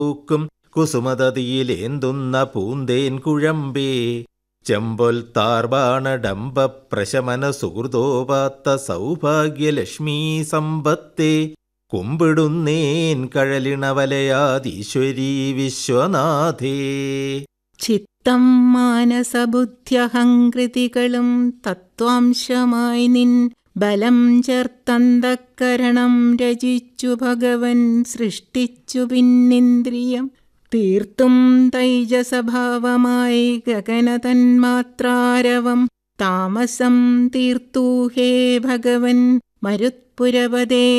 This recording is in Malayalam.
പൂക്കും കുസുമതതിയിലേന്തുന്ന പൂന്തേൻ കുഴമ്പേ ചെമ്പൊൽ താർബാണഡംബ പ്രശമന സുഹൃതോപാത്ത സൗഭാഗ്യലക്ഷ്മീ സമ്പത്തെ കുമ്പിടുന്നേൻ കഴലിണവലയാതീശ്വരീ വിശ്വനാഥേ ചിത്തം മാനസബുദ്ധ്യഹങ്കൃതികളും തത്വാംശമായി നിൻ ബലം ചേർത്തന്തക്കരണം രചിച്ചു ഭഗവൻ സൃഷ്ടിച്ചു പിന്നിന്ദ്രിയം തീർത്തും തൈജസഭാവമായി ഗഗനതന്മാത്രാരവം താമസം തീർത്തു ഹേ ഭഗവൻ മരുത്പുരപദേ